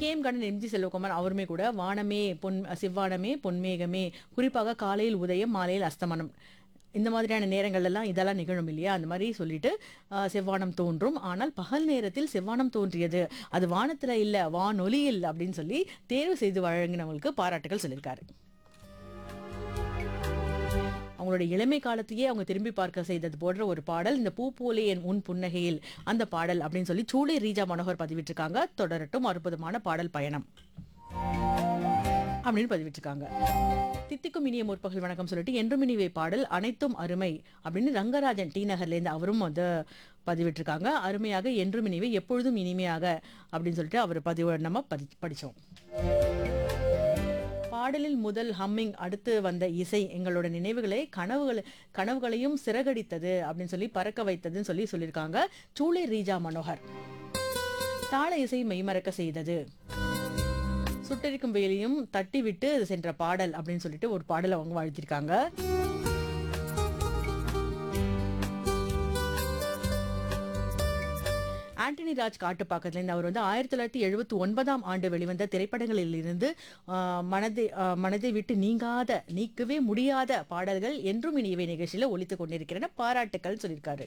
game Kannan MG Selvakumar அவருமே கூட வானமே பொன் செவ்வானமே பொன்மேகமே குறிப்பாக காலையில் உதயம் மாலையில் அஸ்தமனம் இந்த மாதிரியான நேரங்கள் எல்லாம் இதெல்லாம் நிகழும் இல்லையா அந்த மாதிரி சொல்லிட்டு ஆஹ், செவ்வானம் தோன்றும் ஆனால் பகல் நேரத்தில் செவ்வானம் தோன்றியது அது வானத்துல இல்ல வானொலியில் அப்படின்னு சொல்லி தேர்வு செய்து வழங்கினவங்களுக்கு பாராட்டுகள் சொல்லியிருக்காரு அவங்களுடைய இளமை காலத்தையே அவங்க திரும்பி பார்க்க செய்தது போன்ற ஒரு பாடல் இந்த பூ போலே என் உன் புன்னகையில் அந்த பாடல் அப்படின்னு சொல்லி சூளை ரீஜா மனோகர் பதிவிட்டிருக்காங்க தொடரட்டும் அற்புதமான பாடல் பயணம் அப்படின்னு பதிவிட்டிருக்காங்க தித்திக்கும் இனிய முற்பகல் வணக்கம் சொல்லிட்டு என்றும் இனிவை பாடல் அனைத்தும் அருமை அப்படின்னு ரங்கராஜன் டி நகர்லேருந்து அவரும் வந்து பதிவிட்டிருக்காங்க அருமையாக என்றும் இனிவை எப்பொழுதும் இனிமையாக அப்படின்னு சொல்லிட்டு அவர் பதிவு நம்ம பதி படித்தோம் பாடலில் முதல் ஹம்மிங் அடுத்து வந்த இசை எங்களோட நினைவுகளை கனவுகளை கனவுகளையும் சிறகடித்தது அப்படின்னு சொல்லி பறக்க வைத்ததுன்னு சொல்லி சொல்லியிருக்காங்க சூளை ரீஜா மனோகர் தாள இசை மெய்மறக்க செய்தது சுட்டரிக்கும் வேலையும் தட்டி விட்டு சென்ற பாடல் அப்படின்னு சொல்லிட்டு ஒரு பாடலை அவங்க வாழ்த்திருக்காங்க ஆண்டனி ராஜ் காட்டுப்பாக்கத்துலேருந்து அவர் வந்து ஆயிரத்தி தொள்ளாயிரத்தி எழுபத்தி ஒன்பதாம் ஆண்டு வெளிவந்த திரைப்படங்களில் இருந்து ஆஹ், மனதை ஆஹ், மனதை விட்டு நீங்காத நீக்கவே முடியாத பாடல்கள் என்றும் இனியவை நிகழ்ச்சியில் ஒலித்துக் கொண்டிருக்கிறன பாராட்டுக்கள் சொல்லியிருக்காரு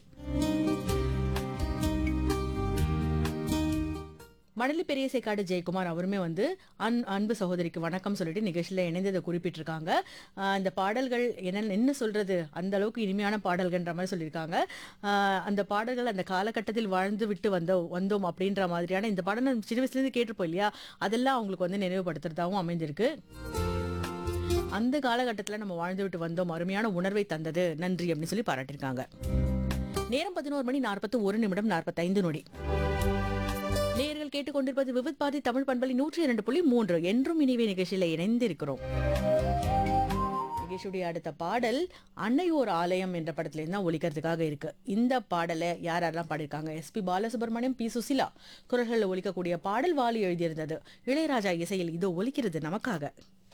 மணலி பெரியசைக்காடு ஜெயக்குமார் அவருமே வந்து அன் அன்பு சகோதரிக்கு வணக்கம் சொல்லிட்டு நிகழ்ச்சியில் இணைந்ததை குறிப்பிட்டிருக்காங்க ஆஹ் இந்த பாடல்கள் என்ன என்ன சொல்றது அந்த அளவுக்கு இனிமையான பாடல்கள்ன்ற மாதிரி சொல்லியிருக்காங்க ஆஹ் அந்த பாடல்கள் அந்த காலகட்டத்தில் வாழ்ந்து விட்டு வந்தோம் வந்தோம் அப்படின்ற மாதிரியான இந்த பாடல் நம்ம சின்ன வயசுலேருந்து கேட்டிருப்போம் இல்லையா அதெல்லாம் அவங்களுக்கு வந்து நினைவுபடுத்துறதாகவும் அமைந்திருக்கு அந்த காலகட்டத்தில் நம்ம வாழ்ந்து விட்டு வந்தோம் அருமையான உணர்வை தந்தது நன்றி அப்படின்னு சொல்லி பாராட்டியிருக்காங்க நேரம் பதினோரு மணி நாற்பத்தி ஒரு நிமிடம் நாற்பத்தைந்து நொடி நேயர்கள் கேட்டுக்கொண்டிருப்பது விவித் பாதி தமிழ் பண்பலி நூற்றி இரண்டு புள்ளி மூன்று என்றும் இனிவே நிகழ்ச்சியில இணைந்திருக்கிறோம் நிகழ்ச்சியுடைய அடுத்த பாடல் அன்னையோர் ஆலயம் என்ற படத்துல இருந்தா ஒலிக்கிறதுக்காக இருக்கு இந்த பாடலை யார் யாரெல்லாம் பாடியிருக்காங்க எஸ்பி பாலசுப்ரமணியம் பி சுசிலா குரல்களில் ஒலிக்கக்கூடிய பாடல் வாலி எழுதியிருந்தது இளையராஜா இசையில் இதோ ஒலிக்கிறது நமக்காக